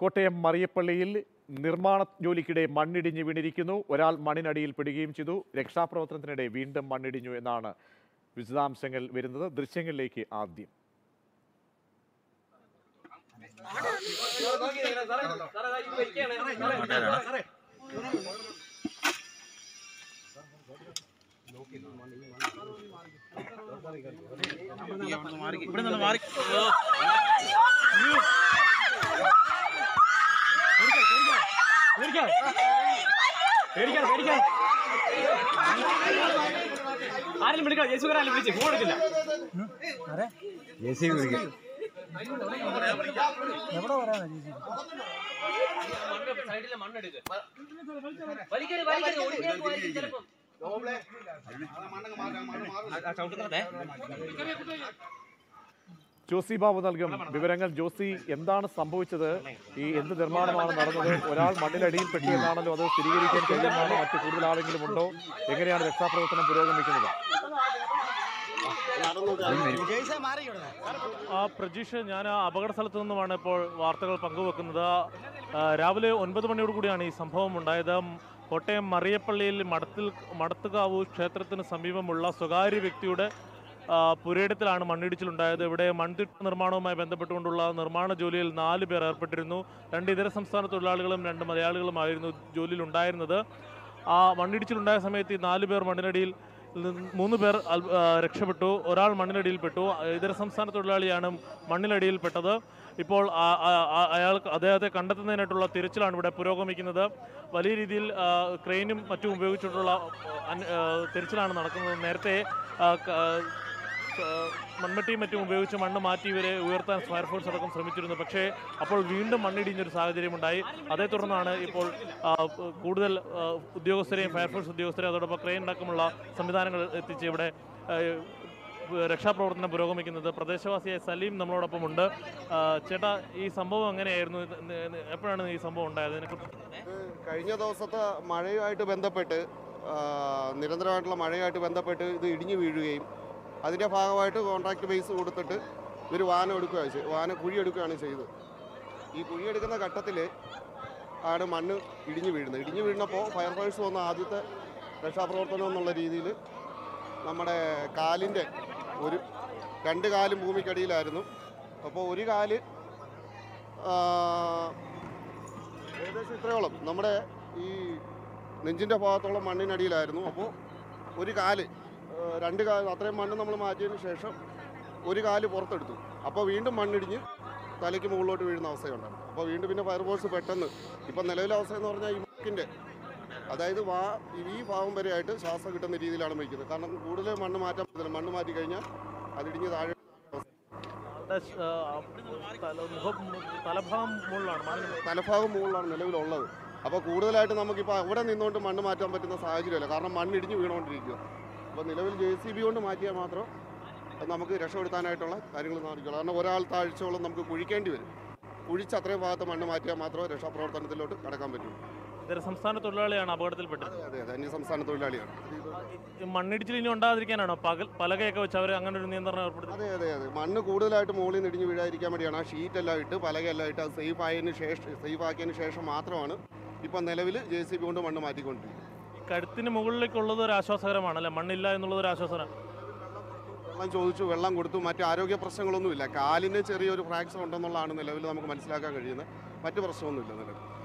കോട്ടയം മറിയപ്പള്ളിയിൽ നിർമ്മാണ ജോലിക്കിടെ മണ്ണിടിഞ്ഞ് വീണിരിക്കുന്നു ഒരാൾ മണ്ണിനടിയിൽ പെടുകയും ചെയ്തു രക്ഷാപ്രവർത്തനത്തിനിടെ വീണ്ടും മണ്ണിടിഞ്ഞു എന്നാണ് വിശദാംശങ്ങൾ വരുന്നത് ദൃശ്യങ്ങളിലേക്ക് ആദ്യം ഇവിടെ നിന്ന് മാറി ആരെങ്കിലും വിളിക്കാം യേശുക്കാരെ ആരെങ്കിലും വിളിച്ച് ഫോൺ എടുക്കില്ല സൈഡിലെ മണ്ണെടുക്ക് വലിക്കരുത് വലിക്കരുത് ഒടിഞ്ഞേ പോയിരിക്കും ചിലപ്പം ആ ചവിട്ടുന്നതേ ജോസി ബാബു നൽകും വിവരങ്ങൾ ജോസി എന്താണ് സംഭവിച്ചത് ഈ എന്ത് നിർമ്മാണമാണ് നടന്നത് ഒരാൾ മണ്ണിലടിയിൽ പെട്ടു എന്നാണല്ലോ അത് സ്ഥിരീകരിക്കാൻ കഴിയുന്നതാണോ മറ്റു കൂടുതൽ ആരെങ്കിലും ഉണ്ടോ എങ്ങനെയാണ് രക്ഷാപ്രവർത്തനം പുരോഗമിക്കുന്നത് ആ പ്രജീഷ് ഞാൻ ആ അപകട സ്ഥലത്ത് നിന്നുമാണ് ഇപ്പോൾ വാർത്തകൾ പങ്കുവെക്കുന്നത് ആ, രാവിലെ ഒൻപത് മണിയോട് കൂടിയാണ് ഈ സംഭവം ഉണ്ടായത് കോട്ടയം മറിയപ്പള്ളിയിൽ മടത്തിൽ മടത്തുകാവു ക്ഷേത്രത്തിന് സമീപമുള്ള സ്വകാര്യ വ്യക്തിയുടെ ആ, പുരയിടത്തിലാണ് മണ്ണിടിച്ചിലുണ്ടായത് ഇവിടെ മൺതിട്ട നിർമ്മാണവുമായി ബന്ധപ്പെട്ടുകൊണ്ടുള്ള നിർമ്മാണ ജോലിയിൽ നാല് പേർ ഏർപ്പെട്ടിരുന്നു രണ്ട് ഇതര സംസ്ഥാന തൊഴിലാളികളും രണ്ട് മലയാളികളുമായിരുന്നു ജോലിയിൽ ഉണ്ടായിരുന്നത് ആ മണ്ണിടിച്ചിലുണ്ടായ സമയത്ത് ഈ നാല് പേർ മണ്ണിനടിയിൽ നിന്ന് മൂന്ന് പേർ അൽ- ആ, രക്ഷപ്പെട്ടു ഒരാൾ മണ്ണിനടിയിൽപ്പെട്ടു ഇതര സംസ്ഥാന തൊഴിലാളിയാണ് മണ്ണിനടിയിൽപ്പെട്ടത് ഇപ്പോൾ ആ- ആ- ആ- അയാൾക്ക് അദ്ദേഹത്തെ കണ്ടെത്തുന്നതിനായിട്ടുള്ള തിരച്ചിലാണ് ഇവിടെ പുരോഗമിക്കുന്നത് വലിയ രീതിയിൽ ആ, ക്രെയിനും മറ്റും ഉപയോഗിച്ചിട്ടുള്ള ആ, അന്- ആ, തിരച്ചിലാണ് നടക്കുന്നത് നേരത്തെ ആ, ക- ആ, മൺമട്ടിയും മറ്റും ഉപയോഗിച്ച് മണ്ണ് മാറ്റി ഇവരെ ഉയർത്താൻ ഫയർഫോഴ്സ് അടക്കം ശ്രമിച്ചിരുന്നു പക്ഷേ അപ്പോൾ വീണ്ടും മണ്ണിടിഞ്ഞൊരു സാഹചര്യമുണ്ടായി അതേ തുടർന്നാണ് ഇപ്പോൾ ആ, കൂടുതൽ ആ, ഉദ്യോഗസ്ഥരെയും ഫയർഫോഴ്സ് ഉദ്യോഗസ്ഥരെയും അതോടൊപ്പം ക്രെയിൻ അടക്കമുള്ള സംവിധാനങ്ങൾ എത്തിച്ച് ഇവിടെ ആ, രക്ഷാപ്രവർത്തനം പുരോഗമിക്കുന്നത് പ്രദേശവാസിയായ സലീം നമ്മളോടൊപ്പം ഉണ്ട് ആ, ചേട്ടാ ഈ സംഭവം എങ്ങനെയായിരുന്നു ഇത് ന- എപ്പോഴാണ് ഈ സംഭവം ഉണ്ടായത് ഇതിനെക്കുറിച്ച് കഴിഞ്ഞ ദിവസത്തെ മഴയുമായിട്ട് ബന്ധപ്പെട്ട് ആ, നിരന്തരമായിട്ടുള്ള മഴയുമായിട്ട് ബന്ധപ്പെട്ട് ഇത് ഇടിഞ്ഞു വീഴുകയും അതിൻ്റെ ഭാഗമായിട്ട് കോൺട്രാക്ട് ബേസ് കൊടുത്തിട്ട് ഇവർ വാനം എടുക്കുകയാണ് ചെയ്ത് വാനം കുഴിയെടുക്കുകയാണ് ചെയ്തത് ഈ കുഴിയെടുക്കുന്ന ഘട്ടത്തിൽ ആണ് മണ്ണ് ഇടിഞ്ഞു വീഴുന്നത് ഇടിഞ്ഞു വീഴുന്നപ്പോൾ ഫയർഫോഴ്സ് വന്ന ആദ്യത്തെ രക്ഷാപ്രവർത്തനം എന്നുള്ള രീതിയിൽ നമ്മുടെ കാലിൻ്റെ ഒരു രണ്ട് കാലും ഭൂമിക്കടിയിലായിരുന്നു അപ്പോൾ ഒരു കാല് ആ, ഏകദേശം ഇത്രയോളം നമ്മുടെ ഈ നെഞ്ചിൻ്റെ ഭാഗത്തോളം മണ്ണിനടിയിലായിരുന്നു അപ്പോൾ ഒരു കാല് ആ, രണ്ട് കാല് അത്രയും മണ്ണ് നമ്മൾ മാറ്റിയതിന് ശേഷം ഒരു കാല് പുറത്തെടുത്തു അപ്പോൾ വീണ്ടും മണ്ണിടിഞ്ഞ് തലയ്ക്ക് മുകളിലോട്ട് വീഴുന്ന അവസ്ഥയുണ്ടായിരുന്നു അപ്പോൾ വീണ്ടും പിന്നെ ഫയർഫോഴ്സ് പെട്ടെന്ന് ഇപ്പം നിലവിലെ അവസ്ഥ എന്ന് പറഞ്ഞാൽ ഈ മൂക്കിൻ്റെ അതായത് വാ ഈ ഭാഗം വരെയായിട്ട് ശ്വാസം കിട്ടുന്ന രീതിയിലാണ് വയ്ക്കുന്നത് കാരണം കൂടുതൽ മണ്ണ് മാറ്റാൻ പറ്റില്ല മണ്ണ് മാറ്റി കഴിഞ്ഞാൽ അതിടിഞ്ഞ് താഴെ ആളുടെ ശ- ആ, തല- മുഖം തലഭാഗം മുകളിലാണ് മണ്ണിന് തലഭാഗം മുകളിലാണ് നിലവിലുള്ളത് അപ്പോൾ കൂടുതലായിട്ട് നമുക്കിപ്പോൾ അവിടെ നിന്നുകൊണ്ട് മണ്ണ് മാറ്റാൻ പറ്റുന്ന സാഹചര്യമല്ല കാരണം മണ്ണ് ഇടിഞ്ഞ് വീണുകൊണ്ടിരിക്കുക അപ്പോൾ നിലവിൽ ജെ സി ബി കൊണ്ട് മാറ്റിയാൽ മാത്രം അത് നമുക്ക് രക്ഷപ്പെടുത്താനായിട്ടുള്ള കാര്യങ്ങൾ സാധിക്കുള്ളൂ കാരണം ഒരാൾ താഴ്ചയോളം നമുക്ക് കുഴിക്കേണ്ടി വരും കുഴിച്ച് അത്രയും ഭാഗത്ത് മണ്ണ് മാറ്റിയാൽ മാത്രമേ രക്ഷാപ്രവർത്തനത്തിലോട്ട് കടക്കാൻ പറ്റുള്ളൂ ഇതര സംസ്ഥാന തൊഴിലാളിയാണ് അപകടത്തിൽപ്പെട്ടത് അതെ അതെ അതെ അന്യ സംസ്ഥാന തൊഴിലാളിയാണ് ഈ മണ്ണിടിച്ചിൽ ഇനി ഉണ്ടാകാതിരിക്കാനാണോ പകൽ പലകയൊക്കെ വെച്ച് അവർ അങ്ങനെ ഒരു നിയന്ത്രണം ഏർപ്പെടുത്തി അതെ അതെ അതെ മണ്ണ് കൂടുതലായിട്ട് മുകളിൽ നിന്ന് ഇടിഞ്ഞ് വീഴാതിരിക്കാൻ വേണ്ടിയാണ് ആ ഷീറ്റ് എല്ലാം ഇട്ട് പലകയെല്ലാം ഇട്ട് അത് സേഫ് ആയതിനു ശേഷം സേഫ് ആക്കിയതിന് ശേഷം മാത്രമാണ് ഇപ്പം നിലവിൽ ജെ സി ബി കൊണ്ട് മണ്ണ് മാറ്റിക്കൊണ്ടിരിക്കുന്നത് ഈ കഴുത്തിന് മുകളിലേക്കുള്ളത് ഒരു ആശ്വാസകരമാണ് അല്ലെ മണ്ണില്ല എന്നുള്ളത് ഒരു ആശ്വാസകരം വെള്ളം ചോദിച്ചു വെള്ളം കൊടുത്തു മറ്റ് ആരോഗ്യ പ്രശ്നങ്ങളൊന്നുമില്ല കാലിന് ചെറിയൊരു ഫ്രാക്ചർ ഉണ്ടെന്നുള്ളതാണ് നിലവിൽ നമുക്ക് മനസ്സിലാക്കാൻ കഴിയുന്നത് മറ്റ് പ്രശ്നമൊന്നുമില്ല നിലവിൽ